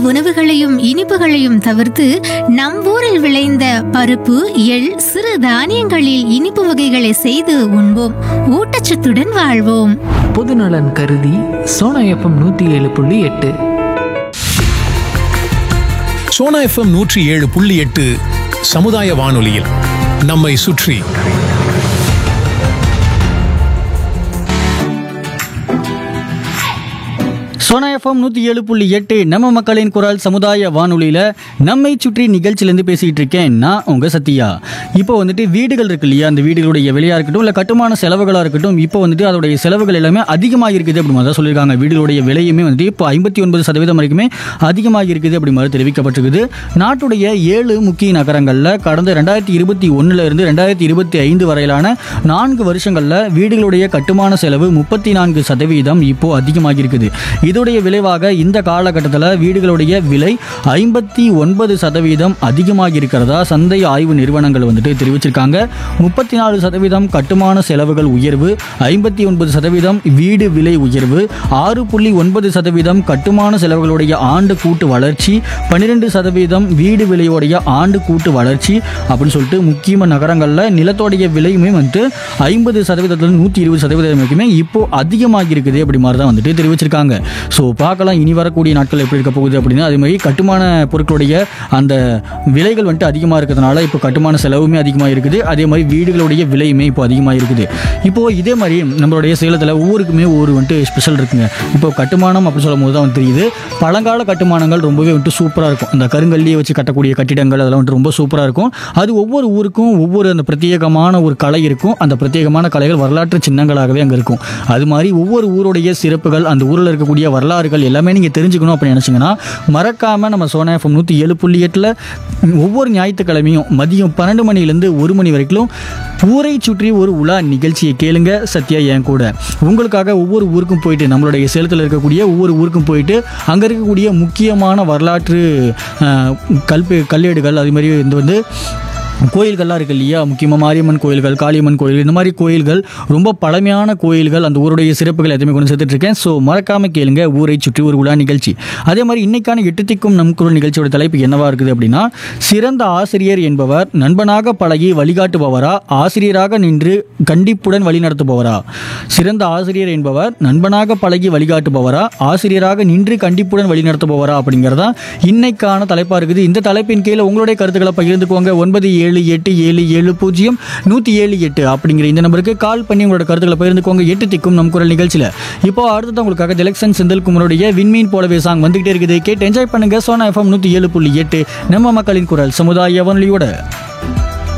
உணவுகளையும் இனிப்புகளையும் தவிர்த்து நம் ஊரில் விளைந்த பருப்பு எள் சிறு தானியங்களில் இனிப்பு வகைகளை செய்து உண்போம் ஊட்டச்சத்துடன் வாழ்வோம் பொதுநலன் கருதி சோனா எஃப்எம் நூற்றி ஏழு புள்ளி எட்டு சோனா எஃப்எம் நூற்றி ஏழு புள்ளி எட்டு சமுதாய வானொலியில் நம்மை சுற்றி சோனா எஃப்எம் நூற்றி ஏழு புள்ளி எட்டு நம்ம மக்களின் குரல் சமுதாய வானொலியில் நம்மை சுற்றி நிகழ்ச்சியிலேருந்து பேசிகிட்டு இருக்கேன் நான் உங்கள் சத்யா இப்போ வந்துட்டு வீடுகள் இருக்கு இல்லையா அந்த வீடுகளுடைய விலையாக இருக்கட்டும் இல்லை கட்டுமான செலவுகளாக இருக்கட்டும் இப்போ வந்துட்டு அதோடைய செலவுகள் எல்லாமே அதிகமாக இருக்குது அப்படி மாதிரி தான் சொல்லியிருக்காங்க வீடுகளுடைய விலையுமே வந்துட்டு இப்போ ஐம்பத்தி ஒன்பது சதவீதம் வரைக்குமே அதிகமாக இருக்குது அப்படி மாதிரி தெரிவிக்கப்பட்டிருக்குது நாட்டுடைய ஏழு முக்கிய நகரங்களில் கடந்த ரெண்டாயிரத்தி இருபத்தி ஒன்றில் இருந்து ரெண்டாயிரத்தி இருபத்தி ஐந்து வரையிலான நான்கு வருஷங்களில் வீடுகளுடைய கட்டுமான செலவு முப்பத்தி நான்கு சதவீதம் இப்போ அதிகமாகி இருக்குது இதோடைய விளைவாக இந்த காலகட்டத்தில் வீடுகளுடைய விலை ஐம்பத்தி ஒன்பது சதவீதம் அதிகமாகி இருக்கிறதா சந்தை ஆய்வு நிறுவனங்கள் வந்துட்டு தெரிவிச்சிருக்காங்க முப்பத்தி நாலு சதவீதம் கட்டுமான செலவுகள் உயர்வு ஐம்பத்தி ஒன்பது சதவீதம் வீடு விலை உயர்வு ஆறு புள்ளி ஒன்பது சதவீதம் கட்டுமான செலவுகளுடைய ஆண்டு கூட்டு வளர்ச்சி பன்னிரெண்டு சதவீதம் வீடு விலையோடைய ஆண்டு கூட்டு வளர்ச்சி அப்படின்னு சொல்லிட்டு முக்கிய நகரங்களில் நிலத்தோடைய விலையுமே வந்துட்டு ஐம்பது சதவீதத்தில் நூற்றி இருபது சதவீதம் வரைக்குமே இப்போ அதிகமாகி இருக்குது அப்படி மாதிரி தான் வந்துட்டு தெரிவிச்சிருக்காங்க ஸோ பார்க்கலாம் இனி வரக்கூடிய நாட்கள் எப்படி இருக்க போகுது அப்படின்னா அதே மாதிரி கட்டுமான பொருட்களுடைய அந்த விலைகள் வந்துட்டு அதிகமாக இருக்கிறதுனால இப்போ கட்டுமான செலவுமே அதிகமாக இருக்குது அதே மாதிரி வீடுகளுடைய விலையுமே இப்போ அதிகமாக இருக்குது இப்போ இதே மாதிரி நம்மளுடைய சேலத்தில் ஒவ்வொருக்குமே ஒவ்வொரு வந்துட்டு ஸ்பெஷல் இருக்குங்க இப்போ கட்டுமானம் அப்படின்னு சொல்லும் போது தான் வந்து தெரியுது பழங்கால கட்டுமானங்கள் ரொம்பவே வந்துட்டு சூப்பராக இருக்கும் இந்த கருங்கல்லியை வச்சு கட்டக்கூடிய கட்டிடங்கள் அதெல்லாம் வந்துட்டு ரொம்ப சூப்பராக இருக்கும் அது ஒவ்வொரு ஊருக்கும் ஒவ்வொரு அந்த பிரத்யேகமான ஒரு கலை இருக்கும் அந்த பிரத்யேகமான கலைகள் வரலாற்று சின்னங்களாகவே அங்கே இருக்கும் அது மாதிரி ஒவ்வொரு ஊருடைய சிறப்புகள் அந்த ஊரில் இருக்கக்கூடிய வரலாறுகள் எல்லாமே நீங்கள் தெரிஞ்சுக்கணும் அப்படின்னு நினச்சிங்கன்னா மறக்காமல் நம்ம சோனா எஃப்எம் நூற்றி ஏழு புள்ளி எட்டில் ஒவ்வொரு ஞாயிற்றுக்கிழமையும் மதியம் பன்னெண்டு மணிலேருந்து ஒரு மணி வரைக்கும் ஊரை சுற்றி ஒரு உலா நிகழ்ச்சியை கேளுங்க சத்யா என் கூட உங்களுக்காக ஒவ்வொரு ஊருக்கும் போயிட்டு நம்மளுடைய சேலத்தில் இருக்கக்கூடிய ஒவ்வொரு ஊருக்கும் போயிட்டு அங்கே இருக்கக்கூடிய முக்கியமான வரலாற்று அஹ், கல்பு கல்லேடுகள் அது மாதிரி இந்த வந்து கோயில்கள்லாம் இருக்கு இல்லையா முக்கியமாக மாரியம்மன் கோயில்கள் காளியம்மன் கோயில் இந்த மாதிரி கோயில்கள் ரொம்ப பழமையான கோயில்கள் அந்த ஊருடைய சிறப்புகள் எதுவுமே கொண்டு சேர்த்துட்டு இருக்கேன் ஸோ மறக்காம கேளுங்க ஊரை சுற்றி ஒரு உலா நிகழ்ச்சி அதே மாதிரி இன்னைக்கான எட்டு திக்கும் நம் குரல் நிகழ்ச்சியோட தலைப்பு என்னவா இருக்குது அப்படின்னா சிறந்த ஆசிரியர் என்பவர் நண்பனாக பழகி வழிகாட்டுபவரா ஆசிரியராக நின்று கண்டிப்புடன் வழிநடத்துபவரா சிறந்த ஆசிரியர் என்பவர் நண்பனாக பழகி வழிகாட்டுபவரா ஆசிரியராக நின்று கண்டிப்புடன் வழிநடத்துபவரா அப்படிங்கிறதா இன்னைக்கான தலைப்பா இருக்குது இந்த தலைப்பின் கீழே உங்களுடைய கருத்துக்களை பகிர்ந்துக்கோங்க ஒன்பது ஏழு எட்டு ஏழு ஏழு பூஜ்ஜியம் நூற்றி ஏழு எட்டு அப்படிங்கிற இந்த நம்பருக்கு கால் பண்ணி உங்களோட கருத்துக்களை பகிர்ந்துக்கோங்க எட்டு திக்கும் நம் குரல் நிகழ்ச்சியில் இப்போ அடுத்தது உங்களுக்காக ஜெலக்ஷன் செந்தில் குமருடைய விண்மீன் போலவே சாங் வந்துகிட்டே இருக்குது கேட்டு என்ஜாய் பண்ணுங்க சோனா எஃப்எம் நூற்றி ஏழு புள்ளி எட்டு நம்ம மக்களின் குரல் சமுதாய வானொலியோட